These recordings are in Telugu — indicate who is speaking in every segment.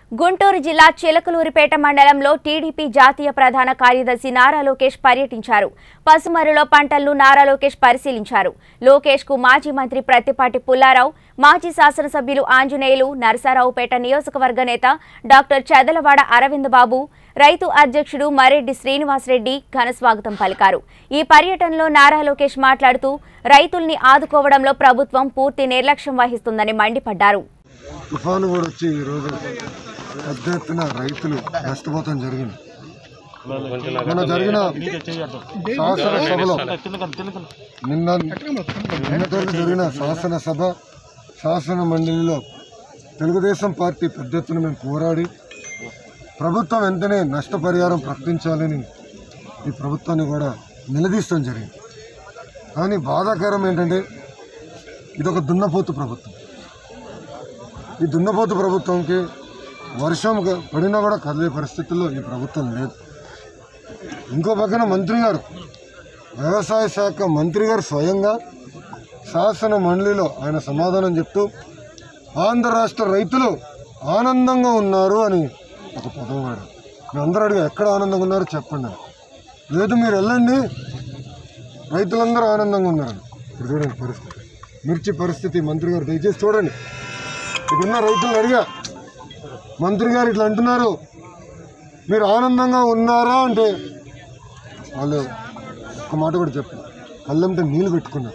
Speaker 1: గుంటూరు జిల్లా చిలకలూరిపేట మండలంలో టీడీపీ జాతీయ ప్రధాన కార్యదర్శి నారా లోకేష్ పర్యటించారు పసుమరులో పంటలను నారా లోకేష్ పరిశీలించారు లోకేష్ కు మాజీ మంత్రి ప్రత్తిపాటి పుల్లారావు మాజీ శాసనసభ్యులు ఆంజనేయులు నరసరావుపేట నియోజకవర్గ నేత డాక్టర్ చదలవాడ అరవింద్ బాబు రైతు అధ్యక్షుడు మరెడ్డి శ్రీనివాసరెడ్డి ఘనస్వాగతం పలికారు ఈ పర్యటనలో నారా లోకేష్ మాట్లాడుతూ రైతుల్ని ఆదుకోవడంలో ప్రభుత్వం పూర్తి నిర్లక్ష్యం వహిస్తుందని మండిపడ్డారు
Speaker 2: తుఫాను కూడా వచ్చి ఈరోజు పెద్ద ఎత్తున రైతులు నష్టపోవడం జరిగింది మన జరిగిన శాసనసభలో నిన్న నిన్నతో జరిగిన శాసనసభ శాసన మండలిలో తెలుగుదేశం పార్టీ పెద్ద ఎత్తున మేము పోరాడి ప్రభుత్వం వెంటనే నష్టపరిహారం ప్రకటించాలని ఈ ప్రభుత్వాన్ని కూడా నిలదీస్తాం జరిగింది కానీ బాధాకరం ఏంటంటే ఇదొక దున్నపోతు ప్రభుత్వం ఈ దున్నపోతు ప్రభుత్వంకి వర్షం గ- పడినా కూడా కదిలే పరిస్థితుల్లో ఈ ప్రభుత్వం లేదు ఇంకో పక్కన మంత్రి గారు వ్యవసాయ శాఖ మంత్రి గారు స్వయంగా శాసన మండలిలో ఆయన సమాధానం చెప్తూ ఆంధ్ర రాష్ట్ర రైతులు ఆనందంగా ఉన్నారు అని ఒక పదం వాడు మీ అందరూ అడిగా ఎక్కడ ఆనందంగా ఉన్నారో చెప్పండి అని. లేదు మీరు వెళ్ళండి రైతులందరూ ఆనందంగా ఉన్నారని ఇప్పుడు చూడండి పరిస్థితి మిర్చి పరిస్థితి మంత్రి గారు దయచేసి చూడండి ఇక్కడున్న రైతులను అడిగా మంత్రి గారు ఇట్లా అంటున్నారు మీరు ఆనందంగా ఉన్నారా అంటే వాళ్ళు ఒక మాట కూడా చెప్పారు కళ్ళంటే నీళ్ళు పెట్టుకున్నారు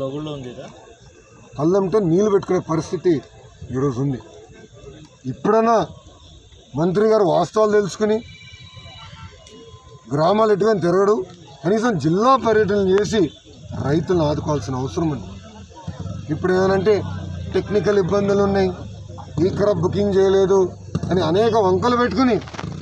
Speaker 2: కళ్ళంటే నీళ్ళు పెట్టుకునే పరిస్థితి ఈరోజు ఉంది ఇప్పుడైనా మంత్రి గారు వాస్తవాలు తెలుసుకుని గ్రామాలు ఎటుకొని తిరగడు కనీసం జిల్లా పర్యటన చేసి రైతులను ఆదుకోవాల్సిన అవసరం ఉంది ఇప్పుడు ఏమనంటే టెక్నికల్ ఇబ్బందులు ఉన్నాయి ఈ క్రాప్ బుకింగ్ చేయలేదు అని అనేక వంకలు పెట్టుకుని